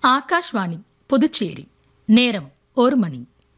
ஆகாஷ்வாணி புதுச்சேரி நேரம் ஒரு மணி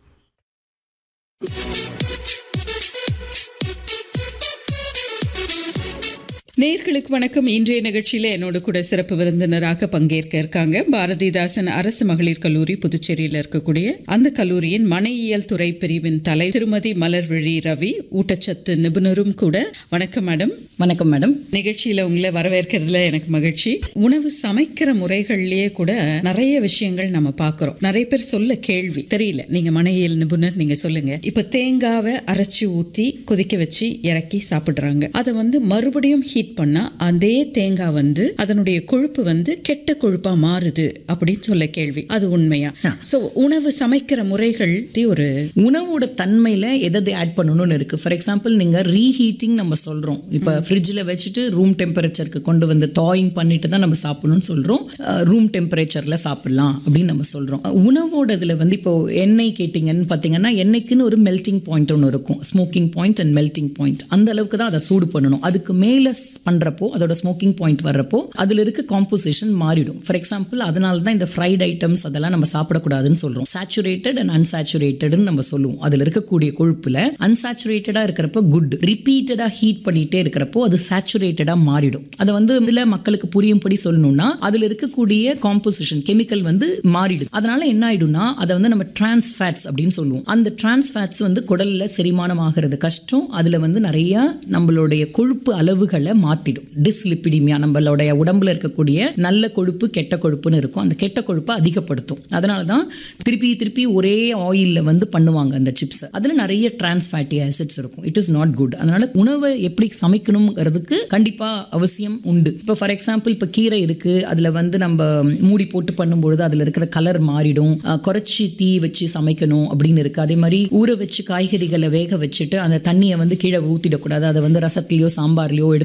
நேர்களுக்கு வணக்கம் இன்றைய நிகழ்ச்சியில என்னோட கூட சிறப்பு விருந்தினராக பங்கேற்க இருக்காங்க பாரதிதாசன் அரசு மகளிர் கல்லூரி புதுச்சேரியில் இருக்கக்கூடிய அந்த கல்லூரியின் மனையியல் துறை பிரிவின் தலை திருமதி மலர்விழி ரவி ஊட்டச்சத்து நிபுணரும் கூட வணக்கம் மேடம் வணக்கம் மேடம் நிகழ்ச்சியில உங்களை வரவேற்கிறதுல எனக்கு மகிழ்ச்சி உணவு சமைக்கிற முறைகள்லயே கூட நிறைய விஷயங்கள் நம்ம பார்க்கிறோம் நிறைய பேர் சொல்ல கேள்வி தெரியல நீங்க மனையியல் நிபுணர் நீங்க சொல்லுங்க இப்ப தேங்காவை அரைச்சி ஊத்தி கொதிக்க வச்சு இறக்கி சாப்பிடுறாங்க அதை வந்து மறுபடியும் ஹீட் பண்ணா அதே தேங்காய் வந்து அதனுடைய கொழுப்பு வந்து கெட்ட கொழுப்பா மாறுது அப்படின்னு சொல்ல கேள்வி அது உண்மையா சோ உணவு சமைக்கிற முறைகள் பத்தி ஒரு உணவோட தன்மையில் எதை ஆட் பண்ணணும்னு இருக்கு ஃபார் எக்ஸாம்பிள் நீங்க ரீஹீட்டிங் நம்ம சொல்றோம் இப்போ ஃப்ரிட்ஜில் வச்சுட்டு ரூம் டெம்பரேச்சருக்கு கொண்டு வந்து தாயிங் பண்ணிட்டு தான் நம்ம சாப்பிடணும்னு சொல்றோம் ரூம் டெம்பரேச்சர்ல சாப்பிடலாம் அப்படின்னு நம்ம சொல்றோம் உணவோட இதுல வந்து இப்போ எண்ணெய் கேட்டிங்கன்னு பார்த்தீங்கன்னா எண்ணெய்க்குன்னு ஒரு மெல்டிங் பாயிண்ட் ஒன்று இருக்கும் smoking point and melting point அந்த அளவுக்கு தான் அதை சூடு பண்ணணும் அதுக்கு மேலே பண்றப்போ அதோட ஸ்மோக்கிங் பாயிண்ட் வர்றப்போ அதுல இருக்க காம்போசிஷன் மாறிடும் ஃபார் எக்ஸாம்பிள் அதனால தான் இந்த ஃப்ரைட் ஐட்டம்ஸ் அதெல்லாம் நம்ம சாப்பிடக்கூடாதுன்னு சொல்றோம் சேச்சுரேட்டட் அண்ட் அன்சாச்சுரேட்டட்னு நம்ம சொல்லுவோம் அதுல இருக்கக்கூடிய கொழுப்புல அன்சாச்சுரேட்டடா இருக்கிறப்போ குட் ரிப்பீட்டடா ஹீட் பண்ணிட்டே இருக்கிறப்போ அது சேச்சுரேட்டடா மாறிடும் அதை வந்து இதுல மக்களுக்கு புரியும்படி சொல்லணும்னா அதுல இருக்கக்கூடிய காம்போசிஷன் கெமிக்கல் வந்து மாறிடும் அதனால என்ன ஆயிடும்னா அதை வந்து நம்ம டிரான்ஸ் ஃபேட்ஸ் அப்படின்னு சொல்லுவோம் அந்த டிரான்ஸ் ஃபேட்ஸ் வந்து குடல்ல செரிமானம் ஆகிறது கஷ்டம் அதுல வந்து நிறைய நம்மளுடைய கொழுப்பு அளவுகளை மாத்திடும் டிஸ்லிப்பிடிமியா நம்மளுடைய உடம்புல இருக்கக்கூடிய நல்ல கொழுப்பு கெட்ட கொழுப்புன்னு இருக்கும் அந்த கெட்ட கொழுப்பை அதிகப்படுத்தும் அதனால தான் திருப்பி திருப்பி ஒரே ஆயில்ல வந்து பண்ணுவாங்க அந்த சிப்ஸ் அதுல நிறைய டிரான்ஸ் ஃபேட்டி ஆசிட்ஸ் இருக்கும் இட் இஸ் நாட் குட் அதனால உணவை எப்படி சமைக்கணுங்கிறதுக்கு கண்டிப்பா அவசியம் உண்டு இப்போ ஃபார் எக்ஸாம்பிள் இப்போ கீரை இருக்கு அதுல வந்து நம்ம மூடி போட்டு பண்ணும்பொழுது அதுல இருக்கிற கலர் மாறிடும் அஹ், குறைச்சி தீ வச்சு சமைக்கணும் அப்படின்னு இருக்கு அதே மாதிரி ஊற வச்சு காய்கறிகளை வேக வச்சுட்டு அந்த தண்ணியை வந்து கீழே ஊத்திடக்கூடாது அதை வந்து ரசத்துலயோ சாம்பார்லயோ